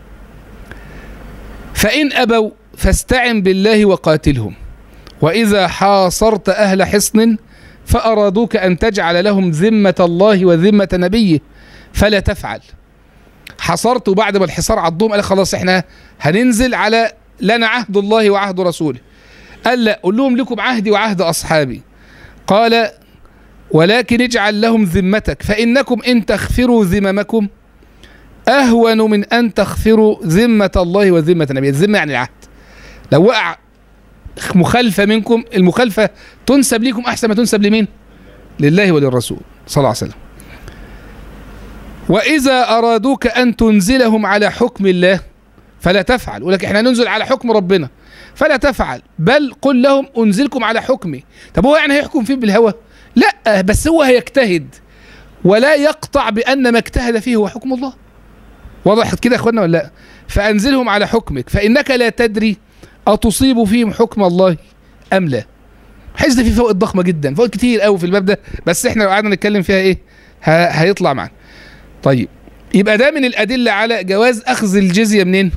فإن أبوا فاستعن بالله وقاتلهم وإذا حاصرت أهل حصن فأرادوك أن تجعل لهم ذمة الله وذمة نبيه فلا تفعل حصرت بعد ما الحصار عضهم قال خلاص احنا هننزل على لنا عهد الله وعهد رسوله قال لا قول لهم لكم عهدي وعهد أصحابي قال ولكن اجعل لهم ذمتك فإنكم إن تغفروا ذممكم أهون من أن تغفروا ذمة الله وذمة نبيه الذمة يعني العهد لو وقع مخالفة منكم المخالفة تنسب لكم أحسن ما تنسب لمين لله وللرسول صلى الله عليه وسلم وإذا أرادوك أن تنزلهم على حكم الله فلا تفعل ولك احنا ننزل على حكم ربنا فلا تفعل بل قل لهم أنزلكم على حكمي طب هو يعني هيحكم فيه بالهوى لا بس هو هيجتهد ولا يقطع بأن ما اجتهد فيه هو حكم الله وضحت كده يا اخوانا ولا لا فأنزلهم على حكمك فإنك لا تدري أتصيب فيهم حكم الله أم لا حيث ده في فوائد ضخمة جدا فوائد كتير قوي في الباب ده بس احنا لو قعدنا نتكلم فيها ايه ه- هيطلع معنا طيب يبقى ده من الأدلة على جواز أخذ الجزية منين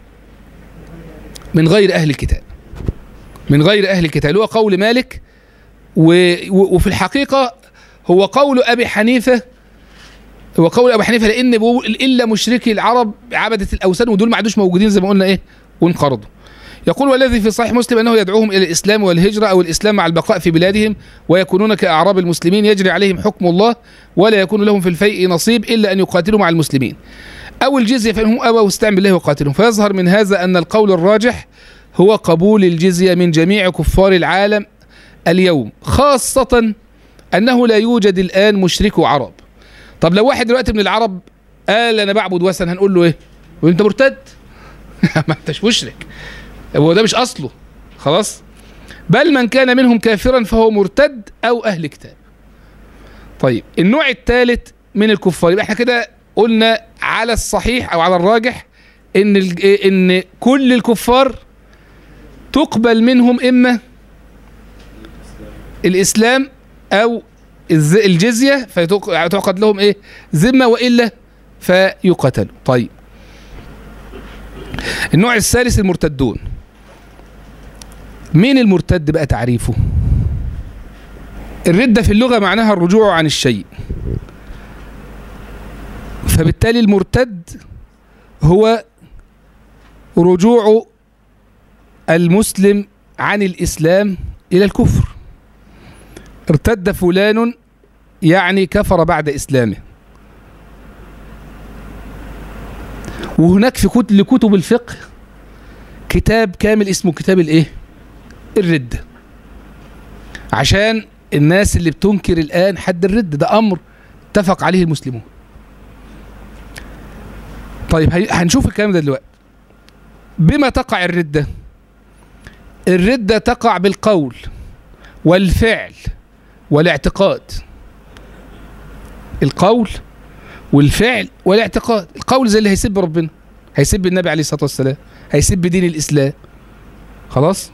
من غير أهل الكتاب من غير أهل الكتاب اللي هو قول مالك و... و... وفي الحقيقة هو قول أبي حنيفة هو قول أبي حنيفة لأن بيقول إلا مشركي العرب عبدة الأوثان ودول ما عادوش موجودين زي ما قلنا إيه وانقرضوا يقول والذي في صحيح مسلم أنه يدعوهم إلى الإسلام والهجرة أو الإسلام مع البقاء في بلادهم ويكونون كأعراب المسلمين يجري عليهم حكم الله ولا يكون لهم في الفيء نصيب إلا أن يقاتلوا مع المسلمين أو الجزية فإنهم أبوا واستعن بالله وقاتلهم فيظهر من هذا أن القول الراجح هو قبول الجزية من جميع كفار العالم اليوم خاصة أنه لا يوجد الآن مشركو عرب طب لو واحد دلوقتي من العرب قال أنا بعبد وثن هنقول له إيه وأنت مرتد ما أنتش مشرك هو ده مش أصله خلاص بل من كان منهم كافرا فهو مرتد أو أهل كتاب طيب النوع الثالث من الكفار يبقى احنا كده قلنا على الصحيح او على الراجح ان الج- ان كل الكفار تقبل منهم اما الاسلام او الز- الجزيه فتعقد لهم ايه ذمه والا فيقتلوا طيب النوع الثالث المرتدون مين المرتد بقى تعريفه الردة في اللغة معناها الرجوع عن الشيء فبالتالي المرتد هو رجوع المسلم عن الإسلام إلى الكفر ارتد فلان يعني كفر بعد إسلامه وهناك في كتب لكتب الفقه كتاب كامل اسمه كتاب الايه الردة عشان الناس اللي بتنكر الآن حد الرد ده أمر اتفق عليه المسلمون طيب هي- هنشوف الكلام ده دلوقتي بما تقع الردة الردة تقع بالقول والفعل والاعتقاد القول والفعل والاعتقاد القول زي اللي هيسب ربنا هيسب النبي عليه الصلاة والسلام هيسب دين الإسلام خلاص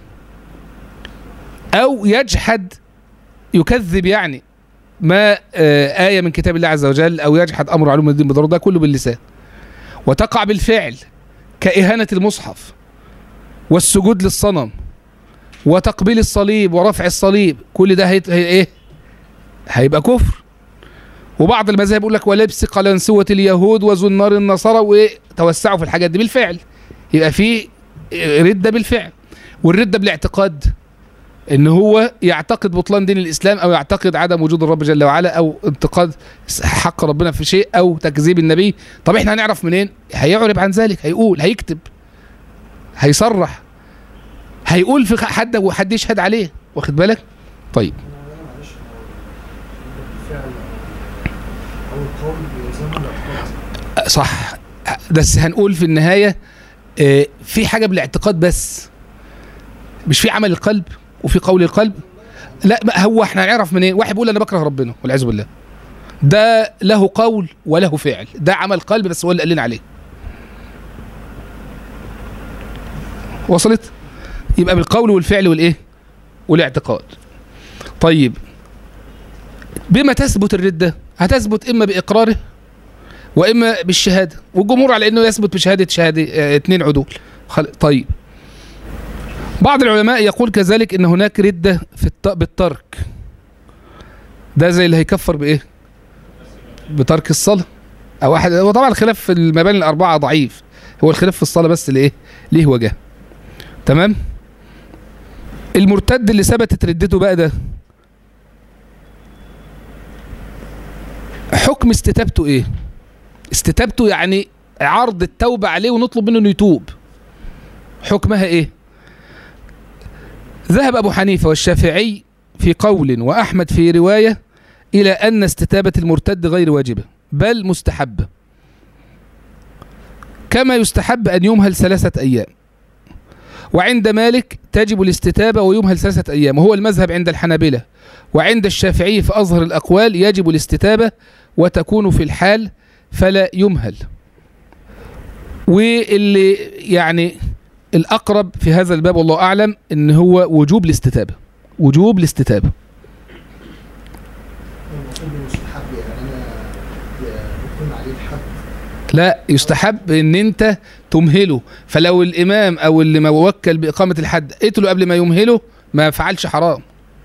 أو يجحد يكذب يعني ما آه، آية من كتاب الله عز وجل أو يجحد أمر علوم الدين بالضرورة ده كله باللسان وتقع بالفعل كإهانة المصحف والسجود للصنم وتقبيل الصليب ورفع الصليب كل ده هي هي ايه هيبقى كفر وبعض المذاهب يقول لك ولبس قلنسوة اليهود وزنار النصارى وتوسعوا في الحاجات دي بالفعل يبقى في ردة بالفعل والردة بالاعتقاد ان هو يعتقد بطلان دين الاسلام او يعتقد عدم وجود الرب جل وعلا او انتقاد حق ربنا في شيء او تكذيب النبي طب احنا هنعرف منين هيعرب عن ذلك هيقول هيكتب هيصرح هيقول في حد وحد يشهد عليه واخد بالك طيب معلش الفعل او القول بيلزمه الاعتقاد صح بس هنقول في النهاية آه، في حاجة بالاعتقاد بس مش في عمل القلب وفي قول القلب لا ما هو احنا هنعرف منين واحد بيقول انا بكره ربنا والعياذ بالله ده له قول وله فعل ده عمل قلب بس هو اللي قال لنا عليه وصلت يبقى بالقول والفعل والايه والاعتقاد طيب بما تثبت الردة هتثبت إما بإقراره وإما بالشهادة والجمهور على أنه يثبت بشهادة شهادة اه اتنين عدول خل... طيب بعض العلماء يقول كذلك ان هناك ردة في الت... بالترك ده زي اللي هيكفر بايه بترك الصلاة او واحد هو طبعا الخلاف في المباني الاربعة ضعيف هو الخلاف في الصلاة بس اللي ايه ليه وجه تمام المرتد اللي ثبتت ردته بقى ده حكم استتابته ايه استتابته يعني عرض التوبة عليه ونطلب منه انه يتوب حكمها ايه ذهب أبو حنيفة والشافعي في قول وأحمد في رواية إلى أن استتابة المرتد غير واجبة بل مستحبة كما يستحب أن يمهل ثلاثة أيام وعند مالك تجب الاستتابة ويمهل ثلاثة أيام وهو المذهب عند الحنابلة وعند الشافعي في أظهر الأقوال يجب الاستتابة وتكون في الحال فلا يمهل واللي يعني الأقرب في هذا الباب والله أعلم إن هو وجوب الاستتابة وجوب الاستتابة المفروض مستحب يعني انا يكون عليه الحد لا يستحب ان انت تمهله فلو الامام او اللي موكل باقامه الحد قتله قبل ما يمهله ما فعلش حرام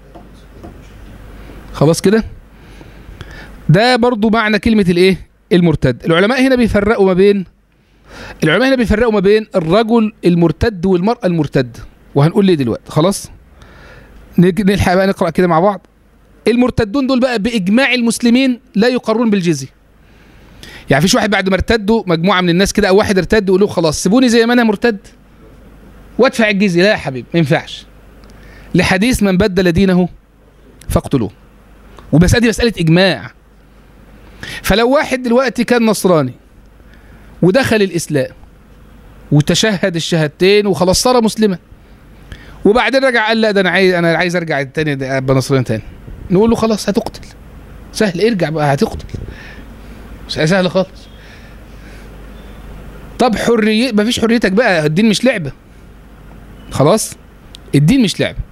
خلاص كده ده برضو معنى كلمه الايه المرتد العلماء هنا بيفرقوا ما بين العلماء هنا بيفرقوا ما بين الرجل المرتد والمراه المرتده وهنقول ليه دلوقتي خلاص نج- نلحق بقى نقرا كده مع بعض المرتدون دول بقى باجماع المسلمين لا يقرون بالجزيه يعني فيش واحد بعد ما ارتدوا مجموعه من الناس كده او واحد ارتد يقول له خلاص سيبوني زي ما انا مرتد وادفع الجزيه لا يا حبيبي ما ينفعش لحديث من بدل دينه فاقتلوه ومسألة دي مسألة إجماع فلو واحد دلوقتي كان نصراني ودخل الإسلام وتشهد الشهادتين وخلاص صار مسلما وبعدين رجع قال لا ده انا عايز انا عايز ارجع تاني ده ابقى نصراني تاني نقول له خلاص هتقتل سهل ارجع بقى هتقتل سهل خالص طب حرية مفيش حريتك بقى الدين مش لعبة خلاص الدين مش لعبة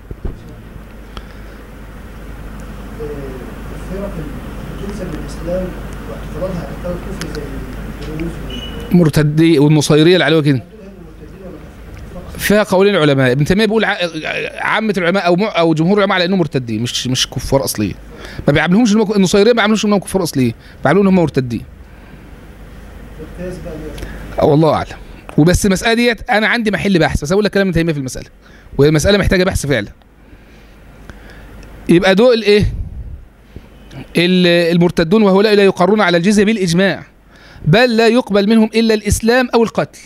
الفرق الجنسة بالإسلام واعتراضها على قتال الكفر زي الدروز مرتدي والنصيرية اللي عليها كده والمرتدين ولا فقط فيها قولين العلماء ابن تيميه بيقول ع- عامه العلماء او مع- او جمهور العلماء على انهم مرتدين مش مش كفار اصليين ما بيعاملهمش إنهم- النصيريه ما بيعاملوش انهم كفار اصليين بيعاملوهم انهم مرتدين القياس بقى ليه؟ أه والله اعلم وبس المساله ديت انا عندي محل بحث بس اقول لك كلام ابن تيميه في المساله وهي المساله محتاجه بحث فعلا يبقى دول ايه ال- المرتدون وهؤلاء لا يقرون على الجزيه بالاجماع بل لا يقبل منهم الا الاسلام او القتل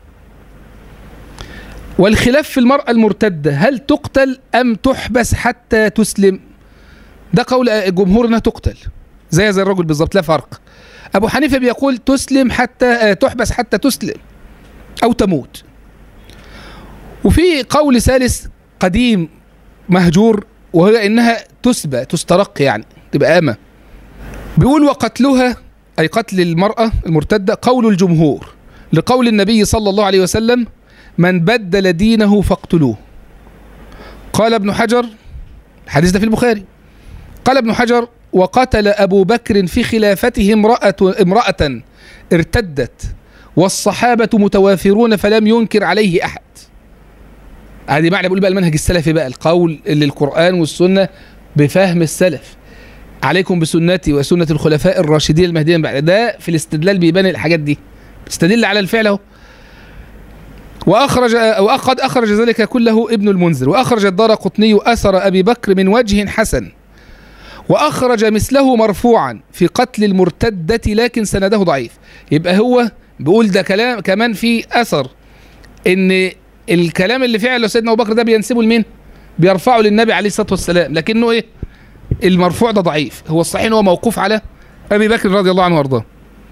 والخلاف في المرأة المرتدة هل تقتل أم تحبس حتى تسلم ده قول جمهور انها تقتل زي زي الرجل بالظبط لا فرق أبو حنيفة بيقول تسلم حتى آه، تحبس حتى تسلم أو تموت وفي قول ثالث قديم مهجور وهو إنها تسبى تسترق يعني تبقى أمة بيقول وقتلها أي قتل المرأة المرتدة قول الجمهور لقول النبي صلى الله عليه وسلم من بدل دينه فاقتلوه قال ابن حجر الحديث ده في البخاري قال ابن حجر وقتل أبو بكر في خلافته امرأة, امرأة ارتدت والصحابة متوافرون فلم ينكر عليه أحد هذه معنى بيقول بقى المنهج السلفي بقى القول اللي القرآن والسنة بفهم السلف عليكم بسنتي وسنة الخلفاء الراشدين المهديين بعد ده في الاستدلال بيبان الحاجات دي استدل على الفعل اهو وأخرج وقد أخرج ذلك كله ابن المنذر وأخرج الدار قطني أثر أبي بكر من وجه حسن وأخرج مثله مرفوعا في قتل المرتدة لكن سنده ضعيف يبقى هو بيقول ده كلام كمان في أثر إن الكلام اللي فعله سيدنا أبو بكر ده بينسبه لمين؟ بيرفعه للنبي عليه الصلاة والسلام لكنه إيه؟ المرفوع ده ضعيف هو الصحيح إن هو موقوف على أبي بكر رضي الله عنه وأرضاه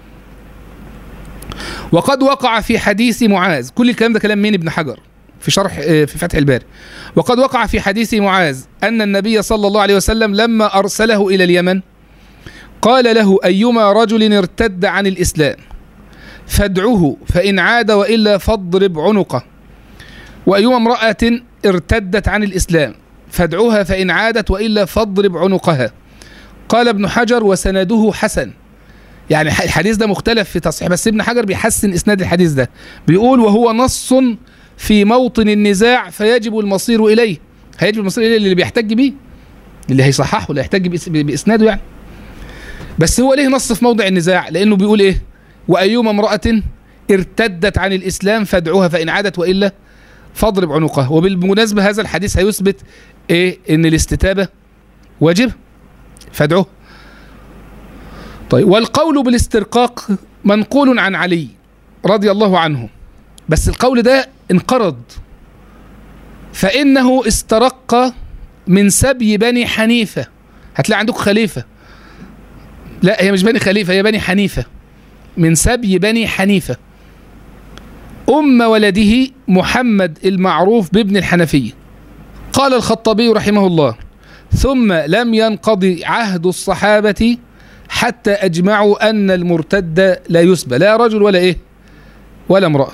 وقد وقع في حديث معاذ كل الكلام ده كلام مين ابن حجر في شرح آه، في فتح الباري وقد وقع في حديث معاذ أن النبي صلى الله عليه وسلم لما أرسله إلى اليمن قال له أيما رجل ارتد عن الإسلام فادعه فإن عاد وإلا فاضرب عنقه وأيما امرأة ارتدت عن الإسلام فادعوها فإن عادت وإلا فاضرب عنقها قال ابن حجر وسنده حسن يعني ح- الحديث ده مختلف في تصحيح بس ابن حجر بيحسن اسناد الحديث ده بيقول وهو نص في موطن النزاع فيجب المصير اليه هيجب المصير اليه اللي بيحتج بيه اللي هيصححه اللي هيحتج بإس- باسناده يعني بس هو ليه نص في موضع النزاع لانه بيقول ايه وايما امراه ارتدت عن الاسلام فادعوها فان عادت والا فاضرب عنقها وبالمناسبه هذا الحديث هيثبت ايه ان الاستتابه واجب فادعوه طيب والقول بالاسترقاق منقول عن علي رضي الله عنه بس القول ده انقرض فانه استرق من سبي بني حنيفه هتلاقي عندك خليفه لا هي مش بني خليفه هي بني حنيفه من سبي بني حنيفه ام ولده محمد المعروف بابن الحنفيه قال الخطابي رحمه الله ثم لم ينقضي عهد الصحابه حتى اجمعوا ان المرتد لا يسبى لا رجل ولا ايه ولا امراه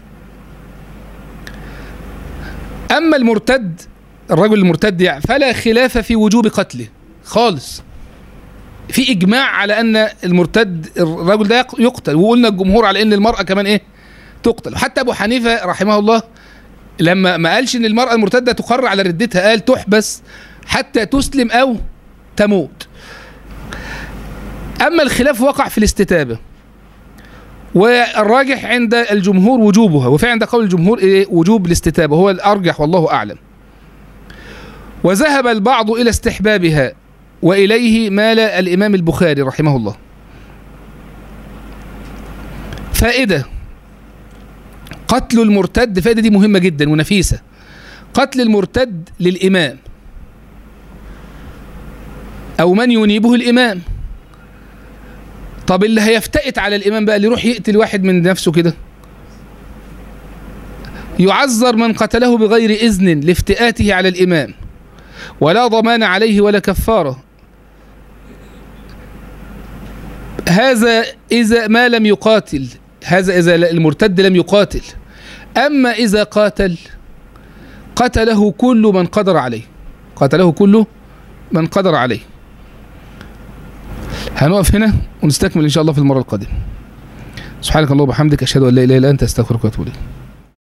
اما المرتد الرجل المرتد يعني فلا خلاف في وجوب قتله خالص في اجماع على ان المرتد الرجل ده يق- يقتل وقلنا الجمهور على ان المراه كمان ايه تقتل حتى ابو حنيفه رحمه الله لما ما قالش ان المراه المرتده تقر على ردتها قال تحبس حتى تسلم او تموت اما الخلاف وقع في الاستتابه والراجح عند الجمهور وجوبها وفي عند قول الجمهور إيه وجوب الاستتابه هو الارجح والله اعلم وذهب البعض الى استحبابها واليه مال الامام البخاري رحمه الله فائده قتل المرتد فائده دي مهمه جدا ونفيسه قتل المرتد للامام او من ينيبه الامام طب اللي هيفتئت على الامام بقى اللي يروح يقتل واحد من نفسه كده يعذر من قتله بغير اذن لافتئاته على الامام ولا ضمان عليه ولا كفاره هذا اذا ما لم يقاتل هذا اذا المرتد لم يقاتل اما اذا قاتل قتله كل من قدر عليه قتله كل من قدر عليه هنقف هنا ونستكمل ان شاء الله في المره القادمه سبحانك اللهم وبحمدك اشهد ان لا اله الا انت استغفرك واتوب اليك